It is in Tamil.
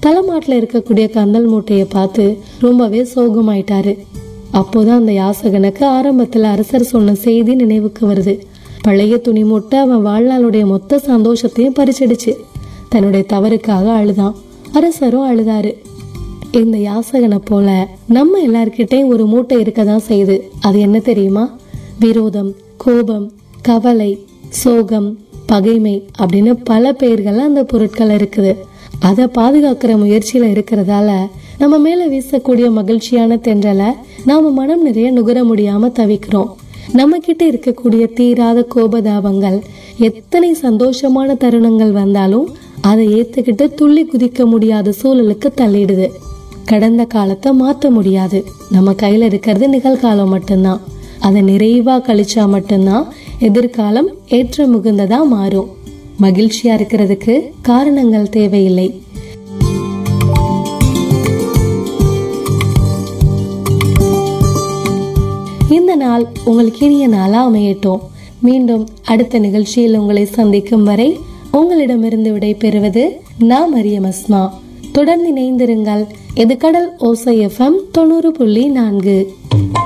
தலைமாட்டில் இருக்கக்கூடிய கந்தல் மூட்டையை பார்த்து ரொம்பவே சோகமாயிட்டாரு அப்போதான் அந்த யாசகனுக்கு ஆரம்பத்துல அரசர் சொன்ன செய்தி நினைவுக்கு வருது பழைய துணி மூட்டை அவன் வாழ்நாளுடைய மொத்த சந்தோஷத்தையும் பறிச்சிடுச்சு தன்னுடைய தவறுக்காக அழுதான் அரசரும் அழுதாரு இந்த யாசகனை போல நம்ம எல்லார்கிட்டயும் ஒரு மூட்டை இருக்கதான் செய்யுது அது என்ன தெரியுமா விரோதம் கோபம் கவலை சோகம் பகைமை அப்படின்னு பல பெயர்கள் அந்த பொருட்கள் இருக்குது அதை பாதுகாக்கிற முயற்சியில இருக்கிறதால நம்ம மேல வீசக்கூடிய மகிழ்ச்சியான தென்றலை நாம மனம் நிறைய நுகர முடியாம தவிக்கிறோம் நம்ம கிட்ட இருக்கக்கூடிய தீராத கோபதாபங்கள் எத்தனை சந்தோஷமான தருணங்கள் வந்தாலும் அதை ஏத்துக்கிட்டு துள்ளி குதிக்க முடியாத சூழலுக்கு தள்ளிடுது கடந்த காலத்தை மாத்த முடியாது நம்ம கையில இருக்கிறது நிகழ்காலம் மட்டும்தான் அதை நிறைவா கழிச்சா மட்டும்தான் எதிர்காலம் ஏற்ற மிகுந்ததா மாறும் மகிழ்ச்சியா இருக்கிறதுக்கு காரணங்கள் தேவையில்லை இந்த நாள் உங்களுக்கு இனிய நாளா அமையட்டும் மீண்டும் அடுத்த நிகழ்ச்சியில் உங்களை சந்திக்கும் வரை உங்களிடமிருந்து விடை பெறுவது நான் மரியம் அஸ்மா தொடர்ந்து இணைந்திருங்கள் இது கடல் ஓசை எஃப்எம் தொண்ணூறு புள்ளி நான்கு